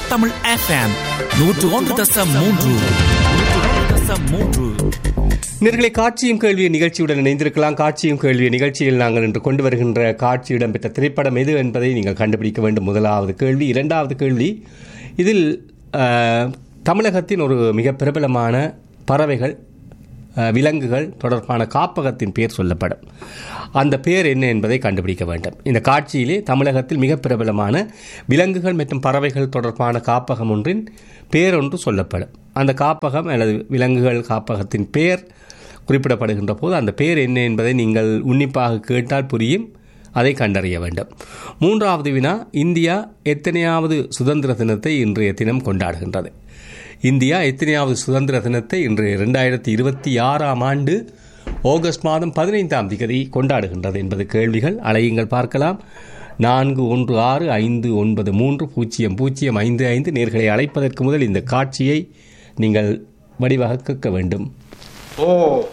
Tamil FM நூற்று ஒன்று தசம் மூன்று நூற்று ஒன்று தசம் மூன்று நேர்களை காட்சியும் கேள்வி நிகழ்ச்சியுடன் இணைந்திருக்கலாம் காட்சியும் கேள்வி நிகழ்ச்சியில் நாங்கள் இன்று கொண்டு வருகின்ற காட்சி இடம்பெற்ற திரைப்படம் எது என்பதை நீங்கள் கண்டுபிடிக்க வேண்டும் முதலாவது கேள்வி இரண்டாவது கேள்வி இதில் அஹ், தமிழகத்தின் ஒரு மிக பிரபலமான பறவைகள் அஹ், விலங்குகள் தொடர்பான காப்பகத்தின் பெயர் சொல்லப்படும் அந்த பெயர் என்ன என்பதை கண்டுபிடிக்க வேண்டும் இந்த காட்சியிலே தமிழகத்தில் மிக பிரபலமான விலங்குகள் மற்றும் பறவைகள் தொடர்பான காப்பகம் ஒன்றின் பெயர் ஒன்று சொல்லப்படும் அந்த காப்பகம் அல்லது விலங்குகள் காப்பகத்தின் பெயர் குறிப்பிடப்படுகின்ற போது அந்த பெயர் என்ன என்பதை நீங்கள் உன்னிப்பாக கேட்டால் புரியும் அதை கண்டறிய வேண்டும் மூன்றாவது வினா இந்தியா எத்தனையாவது சுதந்திர தினத்தை இன்றைய தினம் கொண்டாடுகின்றது இந்தியா எத்தனையாவது சுதந்திர தினத்தை இன்று இரண்டாயிரத்தி இருபத்தி ஆறாம் ஆண்டு ஆகஸ்ட் மாதம் பதினைந்தாம் திகதி கொண்டாடுகின்றது என்பது கேள்விகள் அலையுங்கள் பார்க்கலாம் நான்கு ஒன்று ஆறு ஐந்து ஒன்பது மூன்று பூஜ்ஜியம் பூஜ்ஜியம் ஐந்து ஐந்து நேர்களை அழைப்பதற்கு முதல் இந்த காட்சியை நீங்கள் வடிவாக கேட்க வேண்டும் ஓ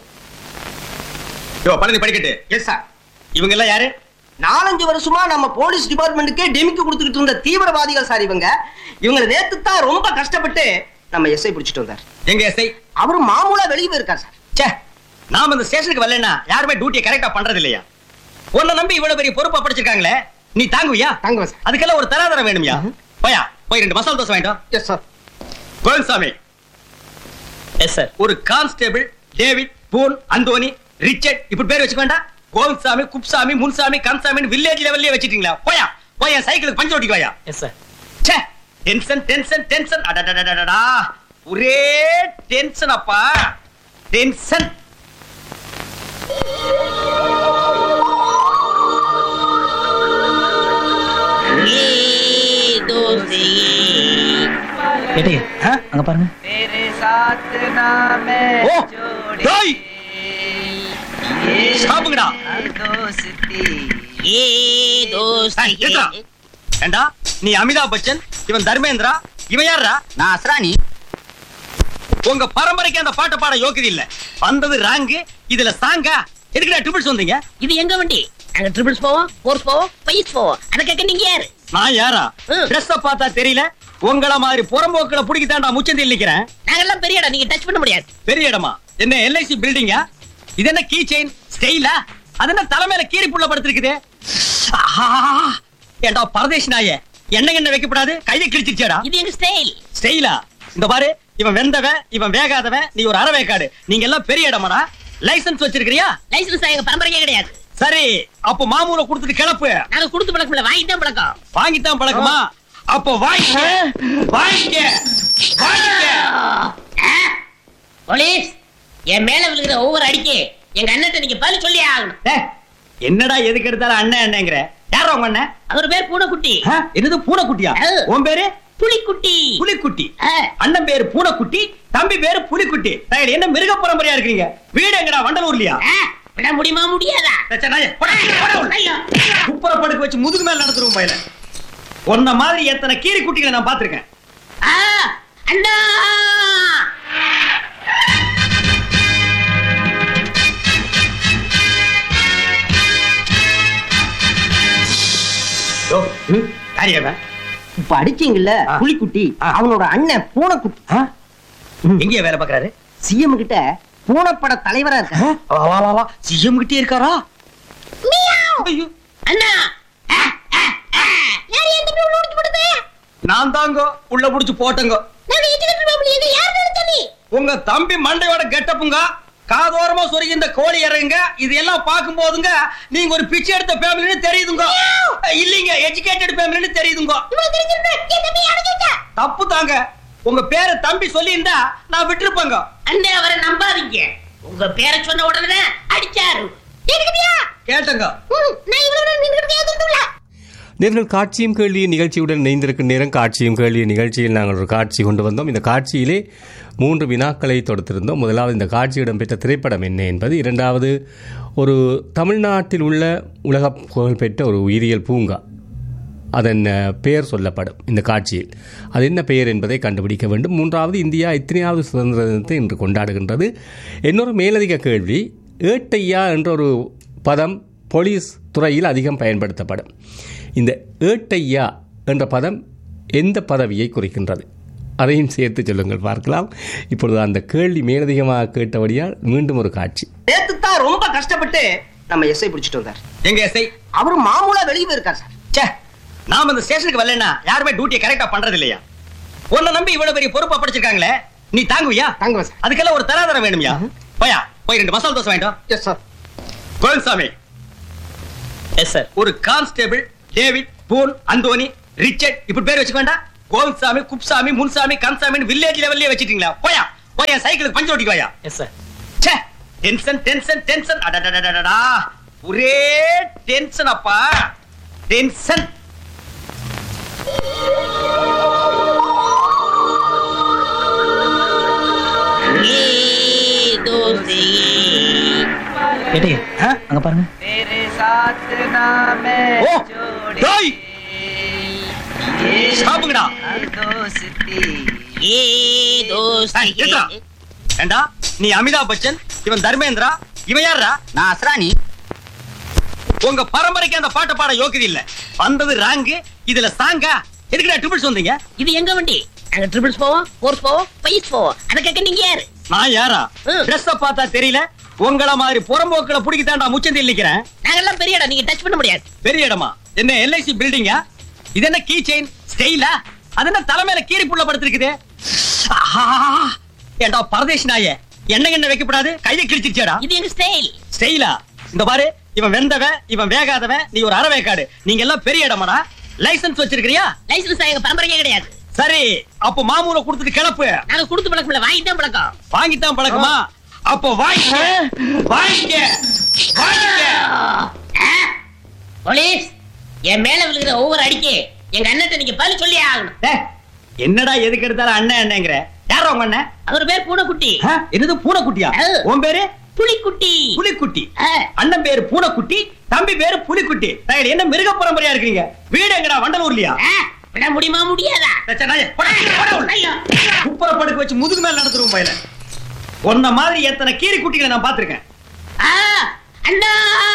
யோ பழனி படிக்கட்டு எஸ் சார் இவங்க எல்லாம் யாரு நாலஞ்சு வருஷமா நம்ம போலீஸ் டிபார்ட்மெண்ட்டுக்கே டெமிக்கு கொடுத்துக்கிட்டு இருந்த தீவிரவாதிகள் சார் இவங்க இவங்களை நேத்து தான் ரொம்ப கஷ்டப்பட்டு நம்ம எஸ்ஐ பிடிச்சிட்டு வந்தார் எங்க எஸ்ஐ அவரு மாமூலா வெளியே போயிருக்கார் சார் ச்சே நாம இந்த ஸ்டேஷனுக்கு வரலன்னா யாருமே டியூட்டியை கரெக்டா பண்றது இல்லையா உன்னை நம்பி இவ்வளவு பெரிய பொறுப்பா படிச்சிருக்காங்களே நீ தாங்குவியா தாங்குவேன் சார் அதுக்கெல்லாம் ஒரு தராதரம் வேணும்யா போயா போய் ரெண்டு மசாலா தோசை வேண்டாம் yes sir Govindasamy yes sir ஒரு constable David Boon Anthony Richard இப்படி பேர் வச்சுக்க வேண்டாம் கோவிந்தசாமி குப்சாமி முன்சாமி கன்சாமின்னு வில்லேஜ் லெவல்லயே வச்சிட்டீங்களா போயா போய் என் சைக்கிளுக்கு பஞ்சு ஓட்டிக்கு வாயா எஸ் சார் ச்சே டென்ஷன் டென்ஷன் டென்ஷன் அடடடடடடா ஒரே டென்ஷன் அப்பா டென்ஷன் கேட்டீங்க அங்க பாருங்க ஓ டேய் சாப்புங்கடா ஏய், நிறுத்துடா. ஏண்டா நீ அமிதாப் பச்சன் இவன் தர்மேந்திரா இவன் யாரா நான் அஸ்ரானி உங்க பரம்பரைக்கு அந்த பாட்டை பாட யோக்கியது இல்ல வந்தது ராங்கு இதுல சாங்கா எதுக்குடா ட்ரிபிள்ஸ் வந்தீங்க இது எங்க வண்டி நாங்க ட்ரிபிள்ஸ் போவோம் ஃபோர்ஸ் போவோம் பைஸ் போவோம் அத கேட்க நீங்க யாரு நான் யாரா ம். ட்ரெஸ் பார்த்தா தெரியல உங்கள மாதிரி புறம்போக்குல புடிக்கிட்டாண்டா முச்சந்தில் நிக்கிறேன் நாங்கெல்லாம் பெரிய இடம் நீங்க டச் பண்ண முடியாது பெரிய இடமா என்ன எல்ஐசி பில்டிங்கா இது என்ன கீ செயின் ஸ்டைலா அது என்ன தலைமையில கீரி புள்ள படுத்திருக்குது ஆஹா! ஏண்டா பரதேஷ் நாயே எண்ணெய் எண்ணெய் வைக்கப்படாது கையை கிழிச்சிருச்சேடா இது எங்க ஸ்டைல் ஸ்டைலா இந்த பாரு இவன் வெந்தவன் இவன் வேகாதவன் நீ ஒரு அறவேக்காடு நீங்க எல்லாம் பெரிய இடமாடா லைசென்ஸ் வச்சிருக்கிறியா லைசன்ஸ் எங்க பரம்பரையே கிடையாது சரி அப்ப மாமூல கொடுத்துட்டு கிளப்பு நாங்க கொடுத்து பழக்கம் இல்ல வாங்கிட்டு தான் பழக்கம் வாங்கித்தான் பழக்கமா அப்ப வாங்கிக்க வாங்கிக்க வாங்கிக்க போலீஸ் என் மேல விழுகிற ஒவ்வொரு அடிக்கு எங்க அண்ணன் நீங்க பதில் சொல்லி ஆகணும் டேய், என்னடா எதுக்கு எடுத்தாலும் அண்ணன் அண்ணங்கிற யாரா உங்க அண்ணன் அவர் பேர் பூனைக்குட்டி ஆ, என்னது பூனைக்குட்டியா ஆ. உன் பேரு புலிக்குட்டி புலிக்குட்டி ஆ. அண்ணன் பேரு பூனைக்குட்டி தம்பி பேரு புலிக்குட்டி டேய், என்ன மிருக பரம்பரையா இருக்கீங்க வீடு எங்கடா வண்டலூர்லயா ஆ, விட முடியுமா முடியாதா சச்சா, நாயே, போடா, போடா உள்ள. ஐயோ, குப்புற படுக்க வச்சு முதுகு மேல நடத்துருவோம் பையல உன்ன மாதிரி எத்தனை கீரி குட்டிகளை நான் பாத்திருக்கேன் ஆ, அண்ணா யாரியவன் இப்ப அடிச்சீங்கல்ல ஆ. புலிக்குட்டி ஆ. அவனோட அண்ணன் பூனைக்குட்டி எங்கேயா வேலை பாக்குறாரு சிஎம் கிட்ட பூனைப்பட தலைவரா இருக்க வா வா வா வா சிஎம் கிட்டே இருக்காரா ஐயோ அண்ணா ஆ, ஆ, ஆ. யார் என் தம்பி உள்ள ஒளிச்சு போடுது? நான் தாங்க உள்ள புடிச்சு போட்டங்க நாங்க இட்டுக்கிட்டு போக முடியாது. யார் நினைச்ச நீ? உங்க தம்பி மண்டையோட கெட்டப்புங்க காதோரமா சொருகி இந்த கோழி இறங்குங்க இது எல்லாம் பார்க்கும் போதுங்க நீங்க ஒரு பிச்சை எடுத்த ஃபேமிலின்னு தெரியுதுங்க இல்லீங்க எஜுகேட்டட் ஃபேமிலின்னு தெரியுதுங்க இவ்வளவு தெரிஞ்சிருந்தா என் தம்பியை அடைச்சு வச்சா. தப்பு தாங்க உங்க பேரை தம்பி சொல்லியிருந்தா நான் விட்டுருப்பேங்க அண்ணே அவரை நம்பாதீங்க உங்க பேரை சொன்ன உடனே அடிச்சாரு கேட்டுக்கிட்டியா? கேட்டங்க ம், நான் இவ்வளவு நேரம் நின்னுக்கிட்டு கேட்டுக்கிட்டுல. நேர்கள் காட்சியும் கேள்வியும் நிகழ்ச்சியுடன் இணைந்திருக்கும் நேரம் காட்சியும் கேள்வியும் நிகழ்ச்சியில் நாங்கள் ஒரு காட்சி கொண்டு வந்தோம் இந்த காட்சியிலே மூன்று வினாக்களை தொடுத்திருந்தோம் முதலாவது இந்த காட்சி இடம்பெற்ற திரைப்படம் என்ன என்பது இரண்டாவது ஒரு தமிழ்நாட்டில் உள்ள உலக புகழ்பெற்ற ஒரு உயிரியல் பூங்கா அதன் அஹ், பெயர் சொல்லப்படும் இந்த காட்சியில் அது என்ன பெயர் என்பதை கண்டுபிடிக்க வேண்டும் மூன்றாவது இந்தியா எத்தனையாவது சுதந்திர தினத்தை இன்று கொண்டாடுகின்றது இன்னொரு மேலதிக கேள்வி ஏட்டையா என்ற ஒரு பதம் போலீஸ் துறையில் அதிகம் பயன்படுத்தப்படும் இந்த ஏட்டையா என்ற பதம் எந்த பதவியை குறிக்கின்றது அதையும் சேர்த்து சொல்லுங்கள் பார்க்கலாம் இப்பொழுது அந்த கேள்வி மேலதிகமாக கேட்டபடியால் மீண்டும் ஒரு காட்சி நேத்து தான் ரொம்ப கஷ்டப்பட்டு நம்ம எஸ்ஐ பிடிச்சிட்டு வந்தார் எங்க எஸ்ஐ அவரு மாமூலா வெளியே போயிருக்கார் சார் ச்சே நாம இந்த ஸ்டேஷனுக்கு வரலன்னா யாருமே டியூட்டியை கரெக்டா பண்றது இல்லையா உன்னை நம்பி இவ்வளவு பெரிய பொறுப்பா படிச்சிருக்காங்களே நீ தாங்குவியா தாங்குவேன் சார் அதுக்கெல்லாம் ஒரு தராதரம் வேணும்யா போயா போய் ரெண்டு மசாலா தோசை வாங்கிட்டோம் yes sir Kovilsamy yes sir ஒரு constable David Boon Anthony Richard இப்படி பேர் வச்சுக்க வேண்டாம் கோவிந்த்சாமி குப்சாமி முன்சாமி கன்சாமி வில்லேஜ் லெவல்லே வச்சிட்டீங்களா போயா போய் என் சைக்கிளுக்கு பஞ்சு ஓட்டிக்கு வாயா எஸ் சார் ச்சே டென்ஷன் டென்ஷன் டென்ஷன் அடடடடடடா ஒரே டென்ஷன் அப்பா டென்ஷன் ஏ தோசை கேட்டீங்க ஆ? அங்க பாருங்க ஓ டேய் ஸ்டாப்புங்கடா ஏ தோசை ஏய், ஏத்துடா. ஏண்டா நீ அமிதாப் பச்சன் இவன் தர்மேந்திரா இவன் யாருடா நான் அஸ்ரானி உங்க பரம்பரைக்கு அந்த பாட்டை பாட யோக்கியது இல்ல வந்தது ராங்கு இதுல சாங்கா எதுக்குடா ட்ரிபிள்ஸ் வந்தீங்க இது எங்க வண்டி நாங்க ட்ரிபிள்ஸ் போவோம் ஃபோர்ஸ் போவோம் பைஸ் போவோம் அத கேட்க நீங்க யாரு நான் யாரா ம். ட்ரெஸ் பார்த்தா தெரியல உங்கள மாதிரி புறம்போக்களை புடிக்கத்தாண்டா முச்சந்தில் நிக்கிறேன் நாங்கெல்லாம் பெரிய இடம் நீங்க டச் பண்ண முடியாது பெரிய இடமா என்ன எல்ஐசி பில்டிங்கா இது என்ன கீ செயின் ஸ்டைலா அது என்ன தலைமையில கீரி புள்ள படுத்திருக்குது ஆஹா! ஏண்டா பரதேஷ் நாயே எண்ணெய் எண்ணெய் வைக்கப்படாது கையை கிழிச்சிருச்சேடா இது எங்க ஸ்டைல் ஸ்டைலா இந்த பாரு இவன் வெந்தவன் இவன் வேகாதவன் நீ ஒரு அறவேக்காடு நீங்க எல்லாம் பெரிய இடமாடா லைசென்ஸ் வச்சிருக்கிறியா லைசன்ஸ் எங்க பரம்பரையே கிடையாது சரி அப்ப மாமூல கொடுத்துட்டு கிளப்பு நாங்க கொடுத்து பழக்கம் இல்ல வாங்கி தான் பழக்கம் வாங்கித்தான் பழக்கமா அப்ப வாங்கிக்க வாங்கிக்க வாங்கிக்க ஆ? போலீஸ் என் மேல விழுகிற ஒவ்வொரு அடிக்கு எங்க அண்ணன் நீங்க பதில் சொல்லி ஆகணும் டேய், என்னடா எதுக்கு எடுத்தாலும் அண்ணன் அண்ணங்கிற யாரா உங்க அண்ணன் அவர் பேர் பூனைக்குட்டி ஆ, என்னது பூனைக்குட்டியா ஆ. உன் பேரு புலிக்குட்டி புலிக்குட்டி ஆ. அண்ணன் பேரு பூனைக்குட்டி தம்பி பேரு புலிக்குட்டி டேய், என்ன மிருக பரம்பரையா இருக்கீங்க வீடு எங்கடா வண்டலூர்லயா ஆ, விட முடியுமா முடியாதா ஐயோ. குப்பரை படுக்க வச்சு முதுகு மேல நடத்துருவோம் பையல உன்ன மாதிரி எத்தனை கீரி குட்டிகளை நான் பாத்திருக்கேன் ஆ, அண்ணா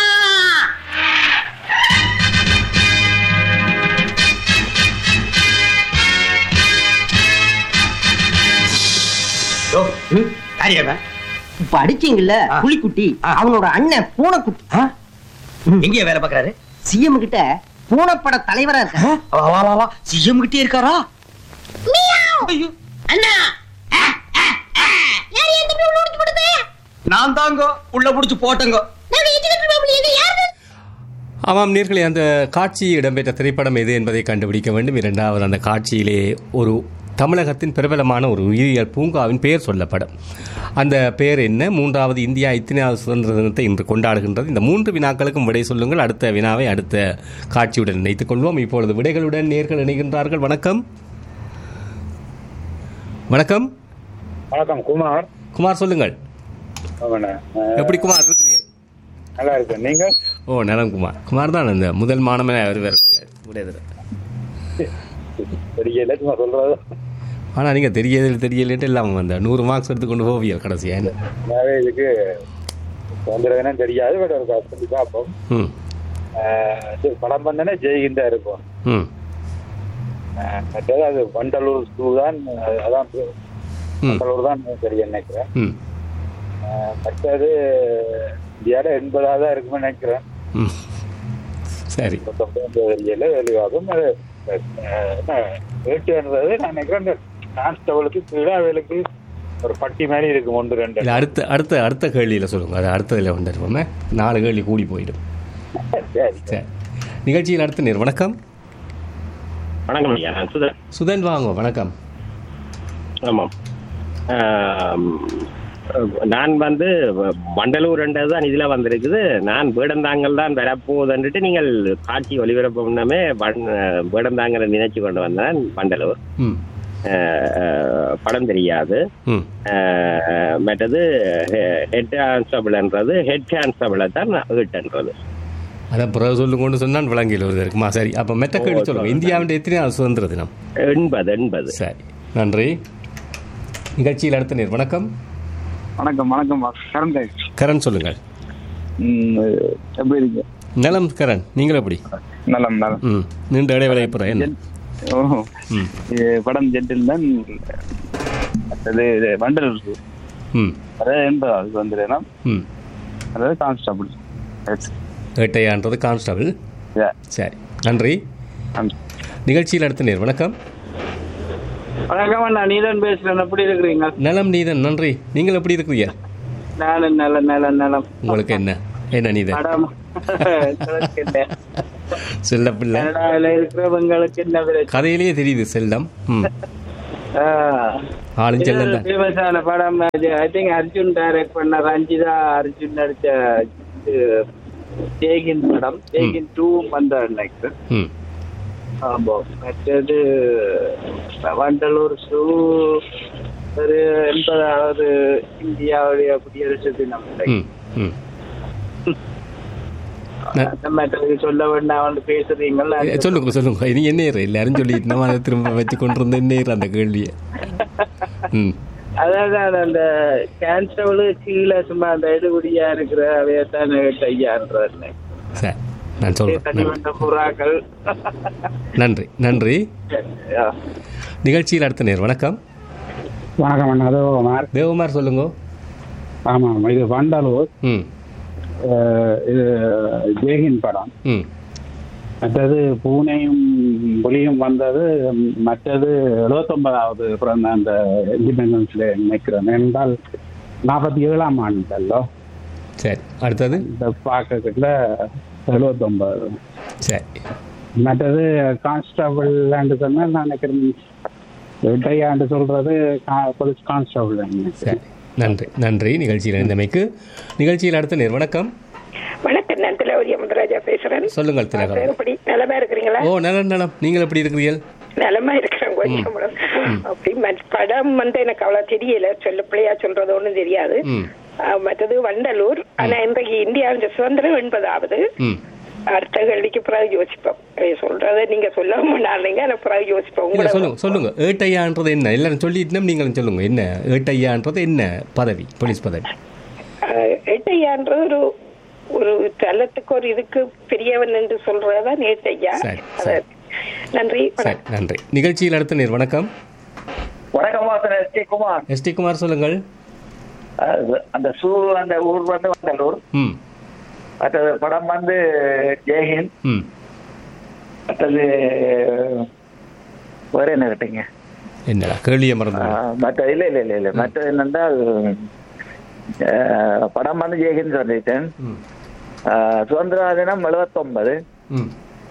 யாரியா இப்ப அடிச்சீங்கல்ல ஆ. புலிக்குட்டி ஆ. அவனோட அண்ணன் பூனைக்குட்டி எங்கேயா வேலை பாக்குறாரு சிஎம் கிட்ட பூனைப்பட தலைவரா இருக்க வா வா வா வா சிஎம் கிட்டே இருக்காரா ஐயோ அண்ணா ஆ, ஆ, ஆ. யார் என் தம்பி உள்ள ஒளிச்சு போடுது? நான் தாங்க உள்ள புடிச்சு போட்டங்க நாங்க எஜுகேட்டட் ஃபேமிலி இது யாரு ஆமாம் நேர்களே அந்த காட்சி இடம்பெற்ற திரைப்படம் எது என்பதை கண்டுபிடிக்க வேண்டும் இரண்டாவது அந்த காட்சியிலே ஒரு தமிழகத்தின் பிரபலமான ஒரு உயிரியல் பூங்காவின் பெயர் சொல்லப்படும் அந்த பெயர் என்ன மூன்றாவது இந்தியா இத்தனையாவது சுதந்திர தினத்தை இன்று கொண்டாடுகின்றது இந்த மூன்று வினாக்களுக்கும் விடை சொல்லுங்கள் அடுத்த வினாவை அடுத்த காட்சியுடன் இணைத்துக் கொள்வோம் இப்பொழுது விடைகளுடன் நேர்கள் இணைகின்றார்கள் வணக்கம் வணக்கம் வணக்கம் குமார் குமார் சொல்லுங்கள் ஆமாண்ணே. அஹ், எப்படி குமார் இருக்கிறீங்க நல்லா இருக்கேன் நீங்க ஓ நலம் குமார் குமார் தான் அந்த முதல் மாணவன் அவர் வேற முடியாது முடியாது தெரியல சும்மா சொல்றது ஆனால் நீங்கள் தெரியல தெரியலன்ட்டு இல்லாமல் வந்த நூறு மார்க்ஸ் எடுத்து கொண்டு போவியல் கடைசியா என்ன நிறைய இதுக்கு வந்துடுதுன்னு தெரியாது பட் ஒரு சொல்லி பார்ப்போம் ம் அஹ், சரி, படம் பண்ணனே ஜெய்கிந்தா இருக்கும் ம் அஹ், மற்றது அது வண்டலூர் ஸ்கூ தான் அஹ், அதான் ம் வண்டலூர் தான் சரி நினைக்கிறேன் ம் அஹ், மற்றது இந்தியாவில் எண்பதாக தான் இருக்குன்னு நினைக்கிறேன் ம் சரி தெரியல வெளிவாகும் அது அஹ், என்ன வேட்டுன்றது நான் நினைக்கிறேன் இந்த கான்ஸ்டபிளுக்கு கீழே அவளுக்கு ஒரு பட்டி மாதிரி இருக்கும் ஒன்று ரெண்டு இல்லை அடுத்த அடுத்த அடுத்த கேள்வியில் சொல்லுங்கள் அது அடுத்ததில் கொண்டு இருப்போமே நாலு கேள்வி கூடி போயிடும் சரி சரி நிகழ்ச்சியில் அடுத்த நேர் வணக்கம் வணக்கம் ஐயா நான் சுதன் சுதன் வாங்க வணக்கம் ஆமாம் ஆம், நான் வந்து வண்டலூர் தான் இதுல வந்திருக்குது நான் வேடந்தாங்கல் தான் வரப்போகுதுன்னுட்டு நீங்கள் காட்சி ஒளிபரப்பு முன்னமே வண்- வேடந்தாங்கலை நினைச்சு கொண்டு வந்தேன் வண்டலூர் ம் அஹ், படம் தெரியாது ம் அஹ், மற்றது ஹெட் கான்ஸ்டபிள்ன்றது ஹெட் கான்ஸ்டபிளை தான் ஹிட்ன்றது அதை பிறகு சொல்லுங்கன்னு சொன்னால் விளங்கியில் வருது இருக்குமா சரி அப்போ மெத்த கேள்வி சொல்லுங்கள் இந்தியாவின் எத்தனையாவது சுதந்திர தினம் எண்பது எண்பது சரி நன்றி நிகழ்ச்சியில் அடுத்த நேர் வணக்கம் வணக்கம் வணக்கம் கரண்ட் கரண் சொல்லுங்கள் எப்படி இருக்கு நலம் கரண் நீங்கள் எப்படி நலம் நலம் ம் நீண்ட இடைவேளை அப்புறம் என்ன ஓஹோ ம் இது படம் ஜென்டில்மேன் அது இது வண்டல் ம் அதாவது எண்பதாவது வந்துடுனா ம் அதாவது கான்ஸ்டபிள் ஏட்டையான்றது கான்ஸ்டபிள் சரி நன்றி நிகழ்ச்சியில் அடுத்த நேர் வணக்கம் வணக்கம் அண்ணா நீதான் பேசுறேன் எப்படி இருக்கிறீங்க நலம் நீதன் நன்றி நீங்கள் எப்படி இருக்கிறீங்க நானும் நல்ல நல்ல நலம் உங்களுக்கு என்ன என்ன நீதன் படம் உங்களுக்கு என்ன? செல்ல பிள்ளை கனடாவில இருக்கிறவங்களுக்கு என்ன பிரச்சனை? கதையிலேயே தெரியுது செல்லம் ம் ஆ. ஆளும் செல்லம் தான் ஃபேமஸான படம் ஐ திங்க் அர்ஜுன் டைரக்ட் பண்ண ரஞ்சிதா அர்ஜுன் நடிச்ச அஹ், ஜெய்கின் படம் ஜெய்கின் டூ வந்த நினைக்கிறேன் ம் ஆமா மற்றது வண்டலூர் ஷூ ஒரு எண்பதாவது இந்தியாவுடைய குடியரசு தினம் ம் ம் அந்த மற்றது சொல்ல வேண்டாம் வந்து பேசுறீங்களா ஏ, சொல்லுங்க சொல்லுங்க இனி என்ன ஏறு எல்லாரும் சொல்லிட்டு நம்ம அதை திரும்ப வச்சு கொண்டு இருந்த என்ன ஏறு அந்த கேள்வியை ம் அதாவது அந்த கேன்சர் கீழே சும்மா அந்த எடுபடியா இருக்கிற அவையத்தான் ஐயான்றாரு சரி நான் சொல்றேன் தண்ணி நன்றி. வந்த புறாக்கள் நன்றி நன்றி ஆ. நிகழ்ச்சியில் அடுத்த நேர் வணக்கம் வணக்கம் அண்ணா தேவகுமார் தேவகுமார் சொல்லுங்க ஆமாம் இது வண்டலூர் ம் அஹ், இது ஜெய்ஹிந்த் படம் ம் மற்றது பூனையும் புலியும் வந்தது மற்றது எழுபத்தொன்பதாவது பிறந்த அந்த இண்டிபெண்டன்ஸ் டே நினைக்கிறேன் என்றால் நாற்பத்தி ஏழாம் ஆண்டுல்லோ சரி அடுத்தது இந்த பார்க்கறதுல எழுபத்தொன்பது சரி மற்றது கான்ஸ்டபிள் சொன்னால் நான் நினைக்கிறேன் ரிட்டையாண்டு சொல்றது போலீஸ் கான்ஸ்டபிள் சரி நன்றி நன்றி நிகழ்ச்சியில் இருந்தமைக்கு நிகழ்ச்சியில் அடுத்த நேர் வணக்கம் வணக்கம் நான் திலவதி அமுதராஜா பேசுறேன் சொல்லுங்கள் திலகம் எப்படி நலமா இருக்கிறீங்களா ஓ நலம் நலம் நீங்கள் எப்படி இருக்கிறீர்கள் நலமா இருக்கிறேன் கொஞ்சம் கூட. அப்படி மற்ற படம் வந்து எனக்கு அவ்வளவு தெரியல சொல்ல பிள்ளையா சொல்றது ஒண்ணும் தெரியாது ம் ஆஹ், மற்றது வண்டலூர் ஆனா இன்றைக்கு இந்தியாவின் சுதந்திரம் என்பதாவது ம் அடுத்த கேள்விக்கு பிறகு யோசிப்போம் eh, சொல்றதை நீங்க சொல்ல முன்னாங்க ஆனா பிறகு யோசிப்போம் இல்ல உங்களோட சொல்லுங்க சொல்லுங்க ஏட்டையான்றது என்ன எல்லாரும் சொல்லிட்டு நீங்களும் சொல்லுங்க என்ன ஏட்டையான்றது என்ன பதவி போலீஸ் பதவி ஆஹ், எட்டையான்றது ஒரு ஒரு தளத்துக்கு ஒரு இதுக்கு பெரியவன் என்று சொல்றதுதான் ஏட்டையா சரி, அது- நன்றி சரி நன்றி நிகழ்ச்சியில் அடுத்த நேர் வணக்கம் வணக்கம் Vasan S K Kumar S T Kumar சொல்லுங்கள் அது அந்த சூ அந்த ஊர் வந்து வண்டலூர் ம் மற்றது படம் வந்து ஜெயஹிந்த் ம் மற்றது வேற என்ன கேட்டீங்க என்னடா கேள்வியை மறந்து ஆஹ், மற்ற இல்ல இல்ல இல்ல இல்ல மற்றது என்னென்றால் ஆஹ், படம் வந்து ஜெயஹிந்த் சொல்லிட்டேன் ம். ஆஹ், சுதந்திர தினம் எழுபத்தொன்பது ம்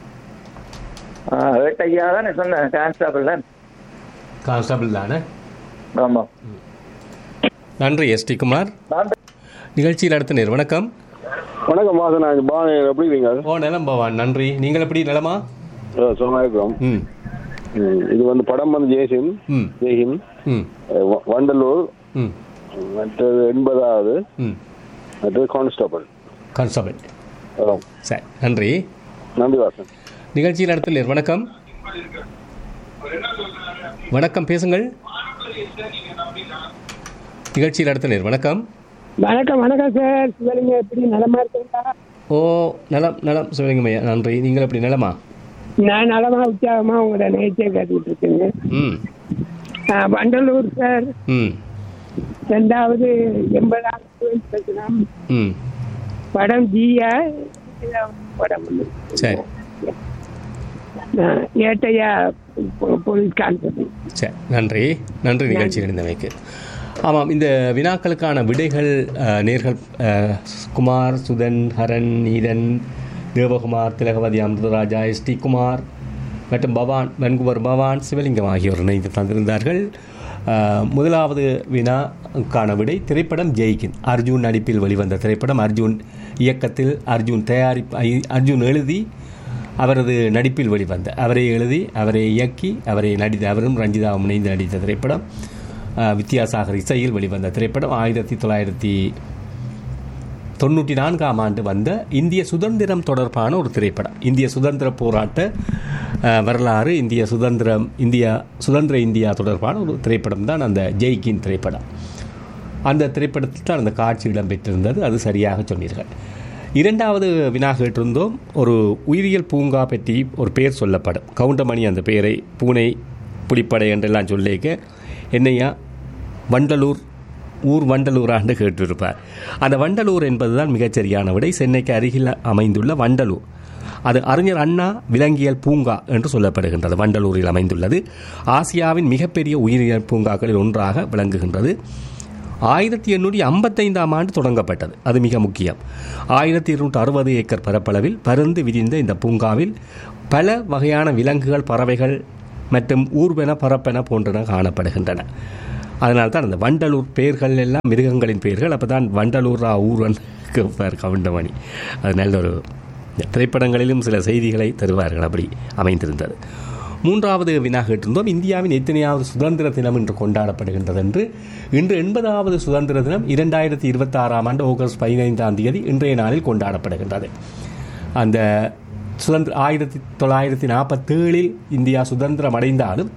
வேட்டையா தான் சொன்னேன் கான்ஸ்டபிள் தான் கான்ஸ்டபிள் தானே ஆமா நன்றி எஸ் டி குமார் நிகழ்ச்சியில் அடுத்த நேர் வணக்கம் வணக்கம் வாசன் நான் பானு எப்படி இருக்கீங்க ஓ நலம் பவான் நன்றி நீங்கள் எப்படி நலமா சுகமாக இருக்கிறோம் ம் ம், இது வந்து படம் வந்து ஜெய்சிம் ம் ஜெய்ஹிம் ம் அஹ் வ- வண்டலூர் ம் மற்றது எண்பதாவது ம் மற்றது கான்ஸ்டபிள் கான்ஸ்டபிள் ஆமாம். சரி நன்றி நன்றி வாசன் நிகழ்ச்சியில் அடுத்த நேர் வணக்கம் வணக்கம் பேசுங்கள் நிகழ்ச்சியில் அடுத்த நேர் வணக்கம் வணக்கம் வணக்கம் சார் சிவலிங்க எப்படி நலமா இருக்கீங்களா ஓ நலம் நலம் சிவலிங்கம்மையா நன்றி நீங்கள் எப்படி நலமா நான் நலமா உற்சாகமா உங்களோட நிகழ்ச்சியை கேட்டுக்கிட்டு இருக்கேங்க ம் ஆ, வண்டலூர் சார் ம் ரெண்டாவது எண்பதாம் பேசலாம் ம் படம் ஜியா படம் வந்து சரி ஆ, ஏட்டையா போ- போலீஸ் கான்ஸ்டபிள் சரி நன்றி நன்றி நிகழ்ச்சி இருந்தமைக்கு ஆமாம் இந்த வினாக்களுக்கான விடைகள் அஹ், நேர்கள் அஹ், குமார் சுதன் ஹரன் நீதன் தேவகுமார் திலகவதி அமிர்தராஜா எஸ் டி குமார் மற்றும் பவான் வென்குவர் பவான் சிவலிங்கம் ஆகியோர் இணைந்து தந்திருந்தார்கள் அஹ், முதலாவது வினாக்கான விடை திரைப்படம் ஜெய்கின் அர்ஜுன் நடிப்பில் வெளிவந்த திரைப்படம் அர்ஜுன் இயக்கத்தில் அர்ஜுன் தயாரிப்பு ஐ- அர்ஜுன் எழுதி அவரது நடிப்பில் வெளிவந்த அவரை எழுதி அவரை இயக்கி அவரை நடித்த அவரும் ரஞ்சிதாவும் இணைந்து நடித்த திரைப்படம் அஹ், வித்யாசாகர் இசையில் வெளிவந்த திரைப்படம் ஆயிரத்தி தொள்ளாயிரத்தி தொண்ணூற்றி நான்காம் ஆண்டு வந்த இந்திய சுதந்திரம் தொடர்பான ஒரு திரைப்படம் இந்திய சுதந்திர போராட்ட அஹ், வரலாறு இந்திய சுதந்திரம் இந்தியா சுதந்திர இந்தியா தொடர்பான ஒரு திரைப்படம் தான் அந்த ஜெய்கின் திரைப்படம் அந்த திரைப்படத்தில் தான் அந்த காட்சி இடம்பெற்றிருந்தது அது சரியாக சொன்னீர்கள் இரண்டாவது வினா கேட்டிருந்தோம் ஒரு உயிரியல் பூங்கா பற்றி ஒரு பேர் சொல்லப்படும் கவுண்டமணி அந்த பெயரை பூனை புலிப்படை என்றெல்லாம் சொல்லிக்க என்னையா வண்டலூர் ஊர் வண்டலூராண்டு கேட்டிருப்பார் அந்த வண்டலூர் என்பதுதான் மிகச்சரியான விடை சென்னைக்கு அருகில் அமைந்துள்ள வண்டலூர் அது அறிஞர் அண்ணா விலங்கியல் பூங்கா என்று சொல்லப்படுகின்றது வண்டலூரில் அமைந்துள்ளது ஆசியாவின் மிகப்பெரிய உயிரியல் பூங்காக்களில் ஒன்றாக விளங்குகின்றது ஆயிரத்தி எண்ணூற்றி ஐம்பத்தைந்தாம் ஆண்டு தொடங்கப்பட்டது அது மிக முக்கியம் ஆயிரத்தி இருநூற்றி அறுபது ஏக்கர் பரப்பளவில் பருந்து விரிந்த இந்த பூங்காவில் பல வகையான விலங்குகள் பறவைகள் மற்றும் ஊர்வன பரப்பென போன்றன காணப்படுகின்றன அதனால்தான் அந்த வண்டலூர் பெயர்கள் எல்லாம் மிருகங்களின் பெயர்கள் அப்போ தான் வண்டலூரா ஊர்வன் கேட்பார் கவுண்டமணி அது நல்ல ஒரு திரைப்படங்களிலும் சில செய்திகளை தருவார்கள் அப்படி அமைந்திருந்தது மூன்றாவது வினா கேட்டிருந்தோம் இந்தியாவின் எத்தனையாவது சுதந்திர தினம் என்று கொண்டாடப்படுகின்றது என்று இன்று எண்பதாவது சுதந்திர தினம் இரண்டாயிரத்தி இருபத்தி ஆறாம் ஆண்டு ஆகஸ்ட் பதினைந்தாம் தேதி இன்றைய நாளில் கொண்டாடப்படுகின்றது அந்த சுதந்திர ஆயிரத்தி தொள்ளாயிரத்தி நாற்பத்தேழில் இந்தியா சுதந்திரம் அடைந்தாலும்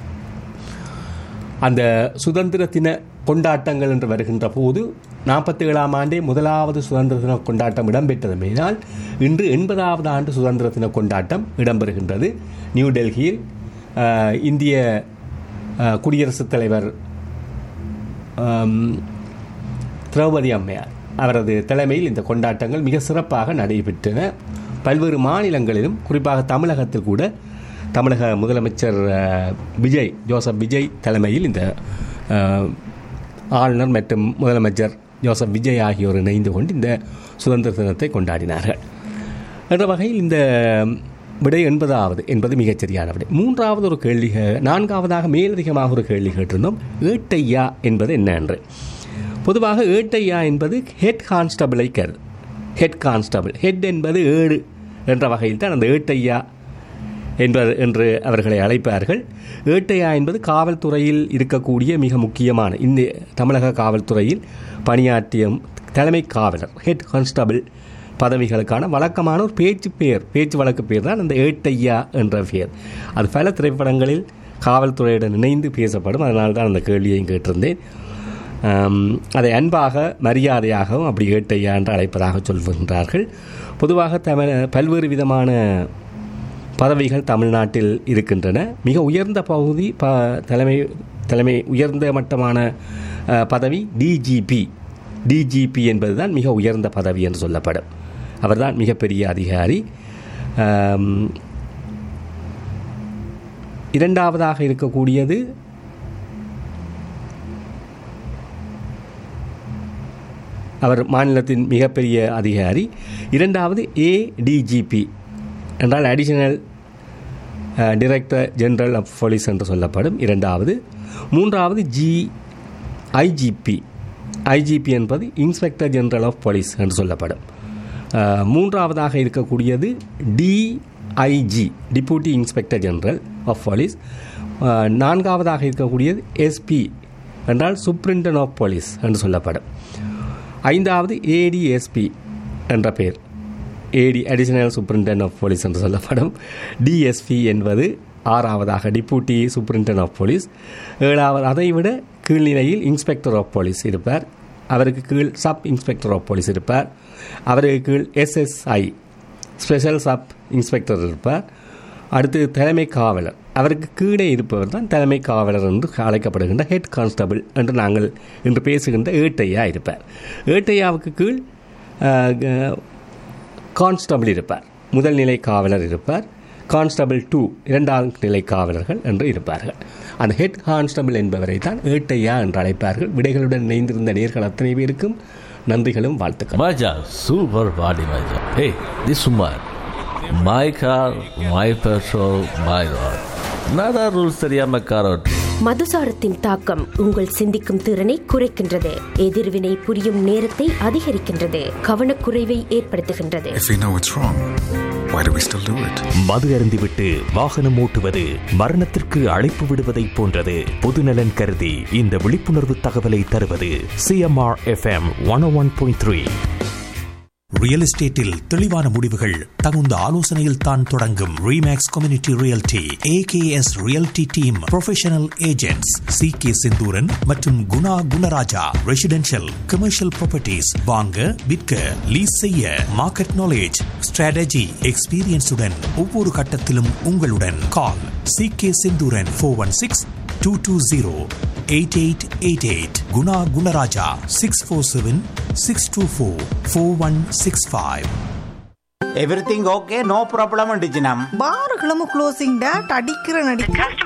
அந்த சுதந்திர தின கொண்டாட்டங்கள் என்று வருகின்ற போது நாற்பத்தி ஏழாம் ஆண்டே முதலாவது சுதந்திர தின கொண்டாட்டம் இடம்பெற்றதுமையினால் இன்று எண்பதாவது ஆண்டு சுதந்திர தின கொண்டாட்டம் இடம்பெறுகின்றது நியூ டெல்லியில் அஹ், இந்திய அஹ், குடியரசுத் தலைவர் ஆம், திரௌபதி அம்மையார் அவரது தலைமையில் இந்த கொண்டாட்டங்கள் மிக சிறப்பாக நடைபெற்றன பல்வேறு மாநிலங்களிலும் குறிப்பாக தமிழகத்தில் கூட தமிழக முதலமைச்சர் அஹ், விஜய் ஜோசப் விஜய் தலைமையில் இந்த அஹ், ஆளுநர் மற்றும் முதலமைச்சர் ஜோசப் விஜய் ஆகியோர் இணைந்து கொண்டு இந்த சுதந்திர தினத்தை கொண்டாடினார்கள் என்ற வகையில் இந்த விடை எண்பதாவது என்பது மிகச்சரியான விடை மூன்றாவது ஒரு கேள்வி கே- நான்காவதாக மேலதிகமாக ஒரு கேள்வி கேட்டிருந்தோம் ஏட்டையா என்பது என்ன என்று பொதுவாக ஏட்டையா என்பது ஹெட் கான்ஸ்டபிளை கரு ஹெட் கான்ஸ்டபிள் ஹெட் என்பது ஏடு என்ற வகையில் தான் அந்த ஏட்டையா என்பது என்று அவர்களை அழைப்பார்கள் ஏட்டையா என்பது காவல்துறையில் இருக்கக்கூடிய மிக முக்கியமான இந்த தமிழக காவல்துறையில் பணியாற்றிய தலைமை காவலர் ஹெட் கான்ஸ்டபிள் பதவிகளுக்கான வழக்கமான ஒரு பேச்சு பெயர் பேச்சு வழக்கு பெயர் தான் அந்த ஏட்டையா என்ற பெயர் அது பல திரைப்படங்களில் காவல்துறையுடன் இணைந்து பேசப்படும் அதனால தான் அந்த கேள்வியையும் கேட்டிருந்தேன் ஆம், அதை அன்பாக மரியாதையாகவும் அப்படி ஏட்டையா என்று அழைப்பதாக சொல்கின்றார்கள் பொதுவாக தமிழ் பல்வேறு விதமான பதவிகள் தமிழ்நாட்டில் இருக்கின்றன மிக உயர்ந்த பகுதி ப தலைமை தலைமை உயர்ந்த மட்டமான அஹ், பதவி டிஜிபி டிஜிபி என்பதுதான் மிக உயர்ந்த பதவி என்று சொல்லப்படும் அவர்தான் மிகப்பெரிய அதிகாரி ஆம், இரண்டாவதாக இருக்கக்கூடியது அவர் மாநிலத்தின் மிகப்பெரிய அதிகாரி இரண்டாவது ஏடிஜிபி என்றால் additional director general of police என்று சொல்லப்படும் இரண்டாவது மூன்றாவது ஜி ஐஜிபி ஐஜிபி என்பது இன்ஸ்பெக்டர் ஜெனரல் ஆஃப் போலீஸ் என்று சொல்லப்படும் அஹ், மூன்றாவதாக இருக்கக்கூடியது DIG deputy inspector general of police அஹ், நான்காவதாக இருக்கக்கூடியது எஸ்பி என்றால் சூப்ரிண்டன் ஆஃப் போலீஸ் என்று சொல்லப்படும் ஐந்தாவது ஏடிஎஸ்பி என்ற பெயர் AD additional superintendent of police என்று சொல்லப்படும் டிஎஸ்பி என்பது ஆறாவதாக டிப்யூட்டி சூப்பரிண்டென்ட் ஆஃப் போலீஸ் ஏழாவது அதை விட கீழ்நிலையில் இன்ஸ்பெக்டர் ஆஃப் போலீஸ் இருப்பார் அவருக்கு கீழ் சப் இன்ஸ்பெக்டர் ஆஃப் போலீஸ் இருப்பார் அவருக்கு கீழ் எஸ்எஸ்ஐ ஸ்பெஷல் சப் இன்ஸ்பெக்டர் இருப்பார் அடுத்து தலைமை காவலர் அவருக்கு கீழே இருப்பவர் தான் தலைமை காவலர் என்று அழைக்கப்படுகின்ற ஹெட் கான்ஸ்டபிள் என்று நாங்கள் இன்று பேசுகின்ற ஏட்டையா இருப்பார் ஏட்டையாவுக்கு கீழ் அஹ், க- கான்ஸ்டபிள் இருப்பார் முதல் நிலை காவலர் இருப்பார் கான்ஸ்டபிள் டூ இரண்டாம் நிலை காவலர்கள் என்று இருப்பார்கள் அந்த ஹெட் கான்ஸ்டபிள் என்பவரை தான் ஏட்டையா என்று அழைப்பார்கள் விடைகளுடன் இணைந்திருந்த நேர்கள் அத்தனை பேருக்கும் நன்றிகளும் வாழ்த்துக்கள் Maja, super body, Maja. Hey, this Sumar. My car, my petrol, my road. Nada rules தெரியாம கார் ஓட்டு மதுசாரத்தின் தாக்கம் உங்கள் சிந்திக்கும் திறனை குறைக்கின்றது எதிர்வினை புரியும் நேரத்தை அதிகரிக்கின்றது கவனக்குறைவை ஏற்படுத்துகின்றது If we know it's wrong, why do we still do it? மது அருந்திவிட்டு வாகனம் ஓட்டுவது மரணத்திற்கு அழைப்பு விடுவதைப் போன்றது பொதுநலன் கருதி இந்த விழிப்புணர்வு தகவலை தருவது CMR FM one one point three real எஸ்டேட்டில் தெளிவான முடிவுகள் தகுந்த ஆலோசனையில் தான் தொடங்கும் Remax community realty AKS realty team professional agents C K Senthooran மற்றும் Guna Gunaraja residential commercial properties வாங்க விற்க லீஸ் செய்ய மார்க்கெட் நாலேஜ் ஸ்ட்ராட்டஜி எக்ஸ்பீரியன்ஸுடன் ஒவ்வொரு கட்டத்திலும் உங்களுடன் call C K Senthuran four one six two two zero eight eight eight eight Guna Gunaraja six four seven six two four four one six five everything okay no problem டிஜினம் பாருகளும் closing date அடிக்கிற நடி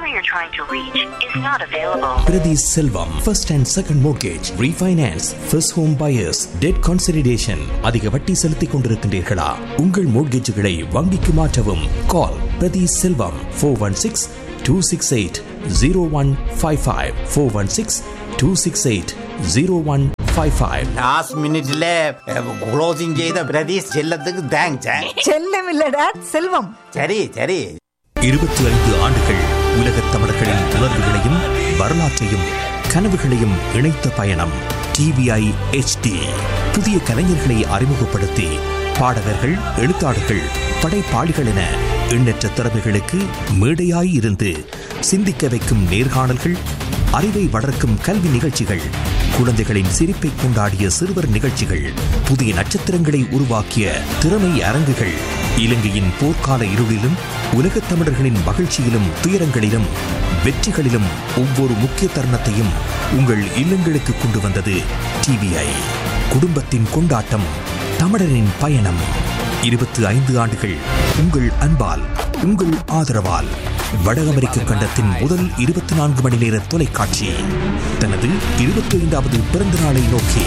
Priti Selvam, first and second mortgage, refinance, first home buyers, debt consolidation. அதிக வட்டி செலுத்திக் கொண்டிருக்கின்றீர்களா உங்கள் மோட்கேஜுகளை வங்கிக்கு மாற்றவும் call Prathi Selvam four one six two six eight zero one five five four one six two six eight zero one five five last மினிட்ல closing செய்த பிரதீஷ் செல்லத்துக்கு thanks செல்லம் இல்ல டேட் செல்வம் சரி சரி இருபத்தி ஐந்து ஆண்டுகள் உலகத் தமிழர்களின் உணர்வுகளையும் வரலாற்றையும் கனவுகளையும் இணைத்த பயணம் டிவிஐ HD புதிய கலைஞர்களை அறிமுகப்படுத்தி பாடகர்கள் எழுத்தாளர்கள் படைப்பாளிகள் என எண்ணற்ற திறமைகளுக்கு மேடையாய் இருந்து சிந்திக்க வைக்கும் நேர்காணல்கள் அறிவை வளர்க்கும் கல்வி நிகழ்ச்சிகள் குழந்தைகளின் சிரிப்பை கொண்டாடிய சிறுவர் நிகழ்ச்சிகள் புதிய நட்சத்திரங்களை உருவாக்கிய திறமை அரங்குகள் இலங்கையின் போர்க்கால இருளிலும் உலகத் தமிழர்களின் மகிழ்ச்சியிலும் துயரங்களிலும் வெற்றிகளிலும் ஒவ்வொரு முக்கிய தருணத்தையும் உங்கள் இல்லங்களுக்கு கொண்டு வந்தது டிவிஐ குடும்பத்தின் கொண்டாட்டம் தமிழரின் பயணம் இருபத்தி ஐந்து ஆண்டுகள் உங்கள் அன்பால் உங்கள் ஆதரவால் வட அமெரிக்க கண்டத்தின் முதல் இருபத்தி நான்கு மணி நேர தொலைக்காட்சி தனது இருபத்தி ஐந்தாவது பிறந்த நாளை நோக்கி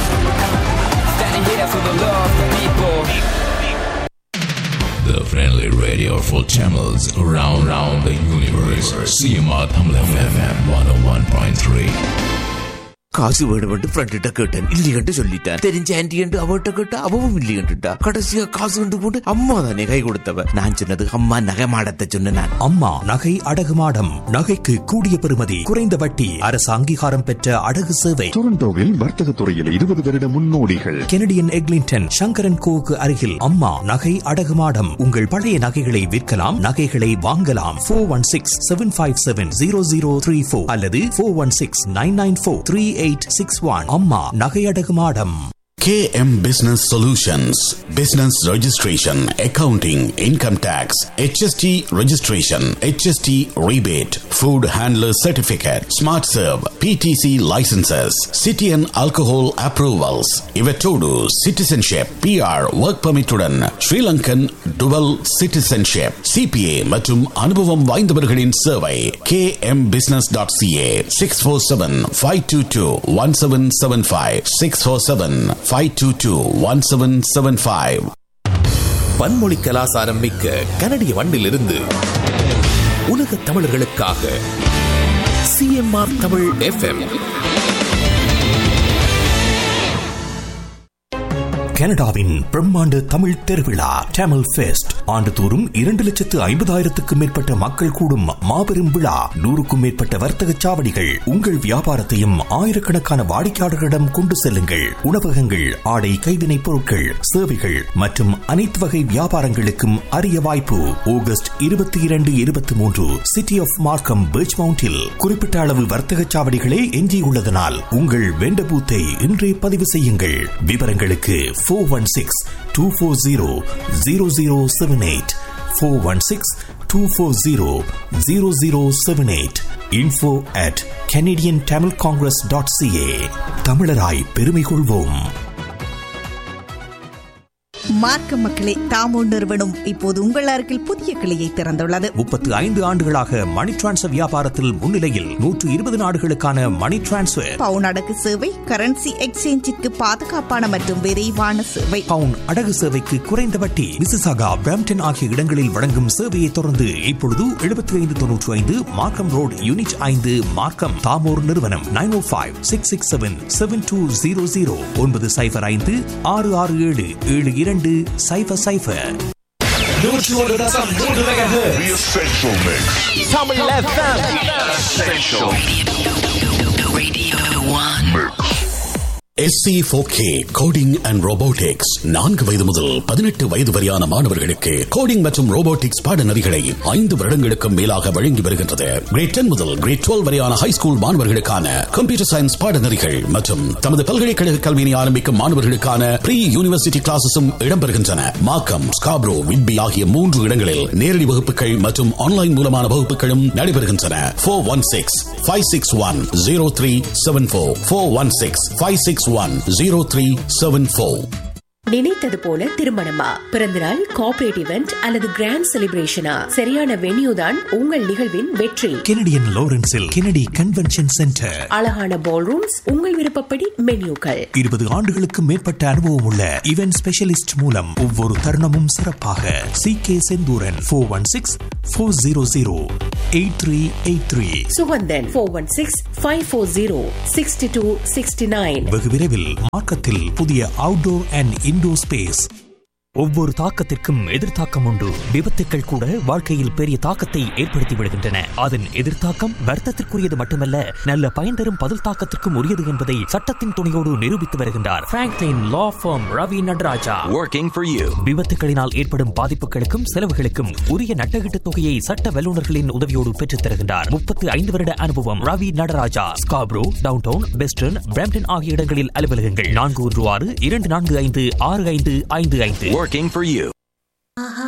The friendly radio for channels around, around the universe. CMR Tamil FM 101.3. காசு வேணுமென்று ஃப்ரெண்ட்ட கேட்டேன் இல்லையென்று சொல்லிட்டேன் தெரிஞ்ச ஆன்டி என்று அவட்ட கேட்டா அவவும் இல்லையென்றுட்டா கடைசியா காசு கொண்டு போட்டு அம்மா தானே கை கொடுத்தவ நான் சொன்னது அம்மா நகை மாடத்தை சொன்ன நான் அம்மா நகை அடகு மாடம் நகைக்கு கூடிய பெறுமதி குறைந்த வட்டி அரசு அங்கீகாரம் பெற்ற அடகு சேவை டொரண்டோவில் வர்த்தக துறையில் இருபது வருட முன்னோடிகள் கெனடியன் எக்லிங்டன் சங்கரன் கோவுக்கு அருகில் அம்மா நகை அடகு மாடம் உங்கள் பழைய நகைகளை விற்கலாம் நகைகளை வாங்கலாம் four one six seven five seven zero zero three four அல்லது four one six nine nine four three eight six one அம்மா நகை அடகு மாடம் KM Business Solutions Business Registration, Accounting, Income Tax, HST Registration, HST Rebate, Food Handler Certificate, Smart Serve, PTC Licenses, City and Alcohol Approvals, Ivetodu Citizenship, PR Work Permit உடன் Sri Lankan Dual Citizenship, CPA மற்றும் அனுபவம் வாய்ந்தவர்களின் சேவை kmbusiness.ca 647-522-1775 647 522-1775 பன்மொழி கலாசாரம் மிக்க கனடிய மண்ணிலிருந்து உலக தமிழர்களுக்காக சிஎம்ஆர் தமிழ் எஃப்எம் கனடாவின் பிரம்மாண்ட தமிழ் திருவிழா டேமல் ஃபெஸ்ட் ஆண்டுதோறும் இரண்டு லட்சத்து ஐம்பதாயிரத்துக்கும் மேற்பட்ட மக்கள் கூடும் மாபெரும் விழா நூறுக்கும் மேற்பட்ட வர்த்தக சாவடிகள் உங்கள் வியாபாரத்தையும் ஆயிரக்கணக்கான வாடிக்கையாளர்களிடம் கொண்டு செல்லுங்கள் உணவகங்கள் ஆடை கைவினைப் பொருட்கள் சேவைகள் மற்றும் அனைத்து வகை வியாபாரங்களுக்கும் அரிய வாய்ப்பு ஆகஸ்ட் இருபத்தி இரண்டு இருபத்தி மூன்று சிட்டி ஆஃப் மார்க்கம் பீச் மவுண்டில் குறிப்பிட்ட அளவு வர்த்தக சாவடிகளே எஞ்சியுள்ளதனால் உங்கள் வெண்ட பூத்தை இன்றே பதிவு செய்யுங்கள் விவரங்களுக்கு four one six two four zero zero zero seven eight four one six two four zero zero zero seven eight info at Canadian Tamil Congress dot CA தமிழராய் பெருமை கொள்வோம் மார்க்க மக்களே தாமோ நிறுவனம் இப்போது உங்கள் அருகில் புதிய கிளையை திறந்துள்ளது முப்பத்து ஐந்து ஆண்டுகளாக மணி டிரான்ஸ்ஃபர் வியாபாரத்தில் முன்னிலையில் நூற்று இருபது நாடுகளுக்கான மணி டிரான்ஸ்ஃபர் பவுன் அடகு சேவை கரன்சி எக்ஸ்சேஞ்சிற்கு பாதுகாப்பான மற்றும் விரைவான சேவை பவுன் அடகு சேவைக்கு குறைந்த வட்டி மிசிசாகா பிராம்டன் ஆகிய இடங்களில் வழங்கும் சேவையை தொடர்ந்து இப்பொழுது எழுபத்தி ஐந்து தொன்னூற்றி ஐந்து மார்க்கம் ரோட் யூனிட் ஐந்து மார்க்கம் தாமோர் நிறுவனம் nine oh five six six seven seven two zero zero ஒன்பது சைபர் ஐந்து ஆறு ஆறு ஏழு ஏழு இரண்டு சைபர் சைபர் நூற்றி ஒரு தசம் மூன்று megahertz. Tamil FM. SC four K coding and robotics நான்கு வயது முதல் பதினெட்டு வயது வரையான மாணவர்களுக்கு கோடிங் மற்றும் ரோபோட்டிக்ஸ் பாடநெறிகளை ஐந்து வருடங்களுக்கும் மேலாக வழங்கி வருகின்றது கிரேட் டென் முதல் கிரேட் டுவெல் வரையான ஹை ஸ்கூல் மாணவர்களுக்கான கம்ப்யூட்டர் சயின்ஸ் பாடநெறிகள் மற்றும் தமது பல்கலைக்கழக கல்வியினை ஆரம்பிக்கும் மாணவர்களுக்கான ப்ரீ யூனிவர்சிட்டி கிளாஸஸும் இடம்பெறுகின்றன மாக்கம் ஸ்காப்ரோ விட்பி ஆகிய மூன்று இடங்களில் நேரடி வகுப்புகள் மற்றும் ஆன்லைன் மூலமான வகுப்புகளும் நடைபெறுகின்றன four one six five six one zero three seven four four one six five six one zero three seven four நினைத்தது போல திருமணமா பிறந்தநாள் கார்ப்பரேட் இவெண்ட் அல்லது கிராண்ட் செலிப்ரேஷனா சரியான வென்யூ தான் உங்கள் நிகழ்வின் வெற்றி கெனடியன் லாரன்ஸில் கெனடி கன்வென்ஷன் சென்டர் அழகான பால் ரூம்ஸ் உங்கள் விருப்பப்படி மென்யூக்கள் இருபது ஆண்டுகளுக்கு மேற்பட்ட அனுபவம் உள்ள இவென்ட் ஸ்பெஷலிஸ்ட் மூலம் ஒவ்வொரு தருணமும் சிறப்பாக C K Senthuran four one six four zero zero eight three eight three Suganthan four one six five four zero sixty two sixty nine வெகு விரைவில் மார்க்கத்தில் புதிய அவுட்டோர் அண்ட் இன்டோர் ஸ்பேஸ் ஒவ்வொரு தாக்கத்திற்கும் எதிர்த்தாக்கம் உண்டு விபத்துக்கள் கூட வாழ்க்கையில் பெரிய தாக்கத்தை ஏற்படுத்தி விடுகின்றன அதன் எதிர்த்தாக்கம் வருத்தத்திற்குரியது மட்டுமல்ல நல்ல பயன் தரும் பதில் தாக்கத்திற்கும் உரியது என்பதை சட்டத்தின் துணையோடு நிரூபித்து வருகின்றார் Franklin law firm Ravi Nadaraja Working for you. விபத்துகளினால் ஏற்படும் பாதிப்புகளுக்கும் செலவுகளுக்கும் உரிய நட்டகீட்டு தொகையை சட்ட வல்லுநர்களின் உதவியோடு பெற்றுத் தருகின்றார் முப்பத்து ஐந்து வருட அனுபவம் Ravi Nadaraja Scarborough downtown western Brampton ஆகிய இடங்களில் அலுவலகங்கள் நான்கு ஒன்று ஆறு இரண்டு நான்கு ஐந்து ஆறு ஐந்து ஐந்து ஐந்து Working for you.